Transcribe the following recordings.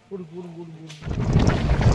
கூடு கூடு கூடு கூடு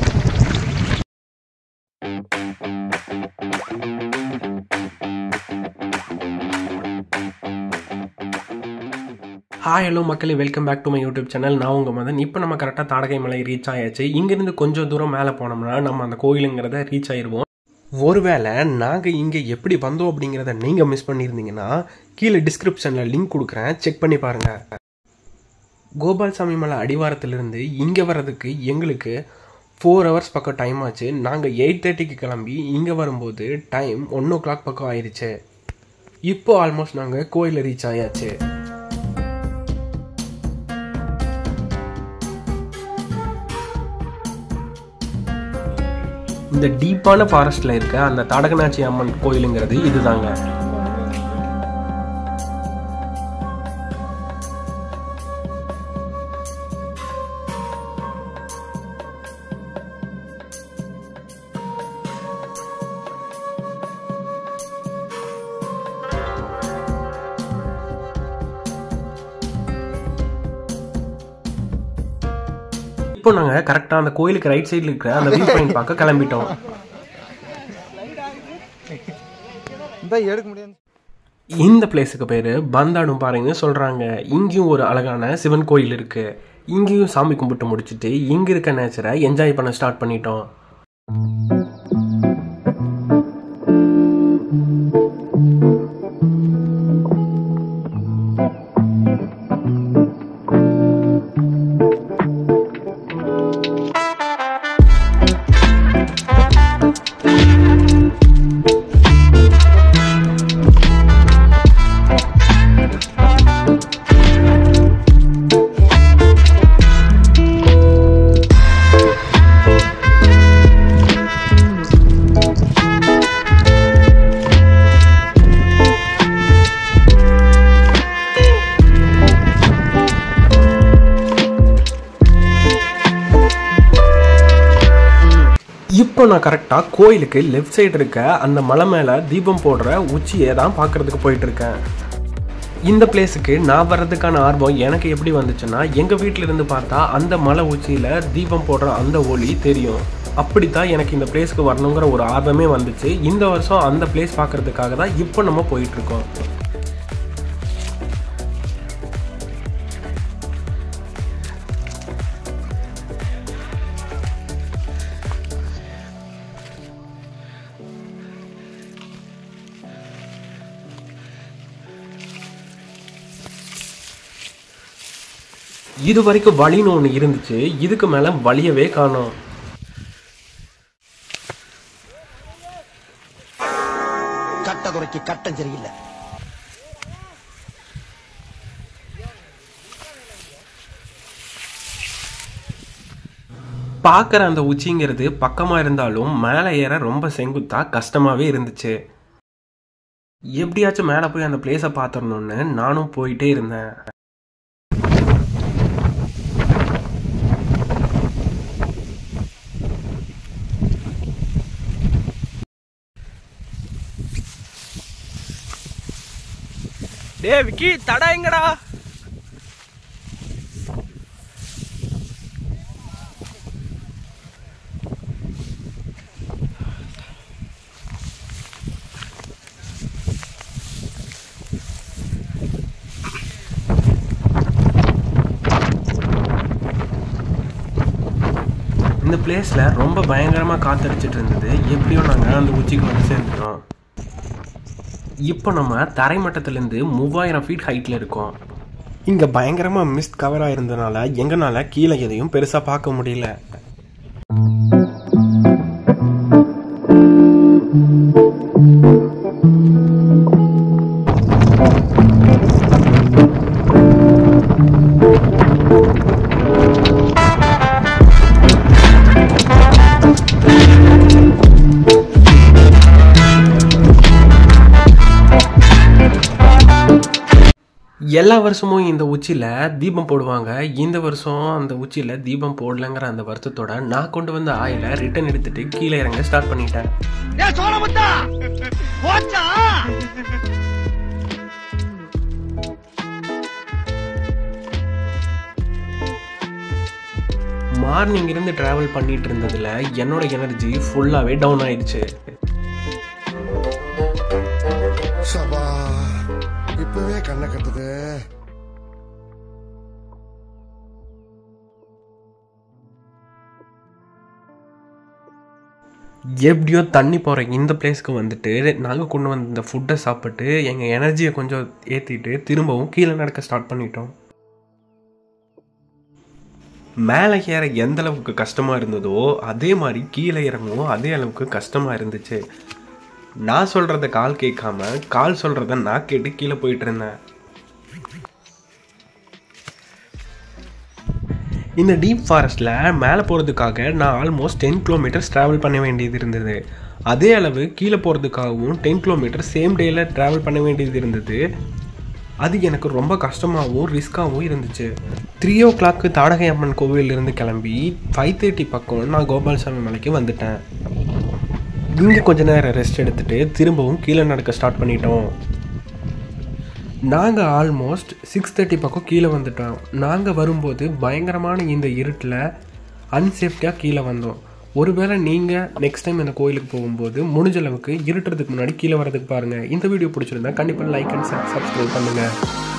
ஹாய் ஹலோ மக்களே welcome back to my YouTube channel நான் உங்கள் மதன் இப்போ நம்ம கரெக்டாக தாடகை மலை ரீச் ஆயாச்சு இங்கேருந்து கொஞ்சம் தூரம் மேலே போனோம்னா நம்ம அந்த கோயிலுங்கிறத ரீச் ஆயிடுவோம் ஒருவேளை நாங்கள் இங்கே எப்படி வந்தோம் அப்படிங்கிறத நீங்கள் மிஸ் பண்ணியிருந்தீங்கன்னா கீழே டிஸ்கிரிப்ஷனில் லிங்க் கொடுக்குறேன் செக் பண்ணி பாருங்கள் கோபால்சாமி மலை அடிவாரத்திலிருந்து இங்கே வர்றதுக்கு எங்களுக்கு ஃபோர் ஹவர்ஸ் பக்கம் டைம் ஆச்சு நாங்கள் எயிட் தேர்ட்டிக்கு கிளம்பி இங்கே வரும்போது டைம் ஒன் ஓ கிளாக் பக்கம் ஆயிடுச்சு இப்போ ஆல்மோஸ்ட் நாங்கள் கோயிலில் ரீச் ஆயாச்சு இந்த டீப்பான ஃபாரஸ்ட்ல இருக்க அந்த தடகனாச்சி அம்மன் கோயிலுங்கிறது இதுதாங்க இப்போ நாங்கள் கரெக்டாக அந்த கோயிலுக்கு ரைட் சைடில் இருக்கிற அந்த வியூ பாயிண்ட் பார்க்க கிளம்பிட்டோம் இந்த எடுக்க முடியாது இந்த பிளேஸுக்கு பேர் பந்தாடும் பாறைன்னு சொல்கிறாங்க இங்கேயும் ஒரு அழகான சிவன் கோயில் இருக்குது இங்கேயும் சாமி கும்பிட்டு முடிச்சுட்டு இங்கே இருக்க நேச்சரை என்ஜாய் பண்ண ஸ்டார்ட் பண்ணிட்டோம் இப்போ நான் கரெக்டாக கோயிலுக்கு லெஃப்ட் சைடு இருக்க அந்த மலை மேலே தீபம் போடுற உச்சியை தான் பார்க்கறதுக்கு போயிட்டு இருக்கேன் இந்த பிளேஸுக்கு நான் வர்றதுக்கான ஆர்வம் எனக்கு எப்படி வந்துச்சுன்னா எங்கள் வீட்டில் இருந்து பார்த்தா அந்த மலை உச்சியில் தீபம் போடுற அந்த ஒளி தெரியும் அப்படித்தான் எனக்கு இந்த பிளேஸ்க்கு வரணுங்கிற ஒரு ஆர்வமே வந்துச்சு இந்த வருஷம் அந்த பிளேஸ் பார்க்கறதுக்காக தான் இப்போ நம்ம போயிட்டு இருக்கோம் இது வரைக்கும் வழின்னு ஒன்று இருந்துச்சு இதுக்கு மேலே வழியவே காணோம் கட்டதுரைக்கு கட்டம் சரியில்லை பார்க்குற அந்த உச்சிங்கிறது பக்கமாக இருந்தாலும் மேலே ஏற ரொம்ப செங்குத்தா கஷ்டமாகவே இருந்துச்சு எப்படியாச்சும் மேலே போய் அந்த பிளேஸை பார்த்துடணுன்னு நானும் போயிட்டே இருந்தேன் டே விக்கி தடா எங்கடா இந்த பிளேஸில் ரொம்ப பயங்கரமாக காத்தடிச்சிட்டு இருந்தது எப்படியும் நாங்கள் அந்த உச்சிக்கு வந்து சேர்ந்துட்டோம் இப்போ நம்ம தரைமட்டத்திலேருந்து மூவாயிரம் ஃபீட் ஹைட்டில் இருக்கோம் இங்கே பயங்கரமாக மிஸ்ட் கவர் ஆயிருந்தனால எங்களால் கீழே எதையும் பெருசாக பார்க்க முடியல எல்லா வருஷமும் இந்த உச்சியில் தீபம் போடுவாங்க இந்த வருஷம் அந்த உச்சியில் தீபம் போடலங்கிற அந்த வருத்தத்தோட நான் கொண்டு வந்த ஆயிலை ரிட்டன் எடுத்துட்டு கீழே இறங்க ஸ்டார்ட் பண்ணிட்டேன் ஏ சோழமுத்தா போச்சா மார்னிங் இருந்து ட்ராவல் பண்ணிட்டு இருந்ததில் என்னோட எனர்ஜி ஃபுல்லாகவே டவுன் ஆயிடுச்சு சபா இப்பவே கண்ணை கட்டுது எப்படியோ தண்ணி போகிற இந்த பிளேஸ்க்கு வந்துட்டு நாங்கள் கொண்டு வந்த இந்த ஃபுட்டை சாப்பிட்டு எங்கள் எனர்ஜியை கொஞ்சம் ஏற்றிட்டு திரும்பவும் கீழே நடக்க ஸ்டார்ட் பண்ணிட்டோம் மேலே ஏற எந்த அளவுக்கு கஷ்டமாக இருந்ததோ அதே மாதிரி கீழே இறங்கவும் அதே அளவுக்கு கஷ்டமாக இருந்துச்சு நான் சொல்கிறத கால் கேட்காம கால் சொல்கிறத நான் கேட்டு கீழே போயிட்டு இருந்தேன் இந்த டீப் ஃபாரஸ்ட்டில் மேலே போகிறதுக்காக நான் ஆல்மோஸ்ட் டென் கிலோமீட்டர்ஸ் ட்ராவல் பண்ண வேண்டியது இருந்தது அதே அளவு கீழே போகிறதுக்காகவும் டென் கிலோமீட்டர் சேம் டேயில் ட்ராவல் பண்ண வேண்டியது இருந்தது அது எனக்கு ரொம்ப கஷ்டமாகவும் ரிஸ்க்காகவும் இருந்துச்சு three o'clock Thadagai Amman கோவிலிருந்து கிளம்பி ஃபைவ் தேர்ட்டி பக்கம் நான் கோபால்சாமி மலைக்கு வந்துட்டேன் இங்கே கொஞ்ச நேரம் ரெஸ்ட் எடுத்துகிட்டு திரும்பவும் கீழே நடக்க ஸ்டார்ட் பண்ணிட்டோம் நாங்கள் ஆல்மோஸ்ட் சிக்ஸ் தேர்ட்டி பக்கம் கீழே வந்துட்டோம் நாங்கள் வரும்போது பயங்கரமான இந்த இருட்டில் அன்சேஃப்டியாக கீழே வந்தோம் ஒருவேளை நீங்கள் நெக்ஸ்ட் டைம் இந்த கோயிலுக்கு போகும்போது முடிஞ்ச அளவுக்கு இருட்டுறதுக்கு முன்னாடி கீழே வரதுக்கு பாருங்கள் இந்த வீடியோ பிடிச்சிருந்தா கண்டிப்பாக லைக் அண்ட் சப்ஸ்கிரைப் பண்ணுங்கள்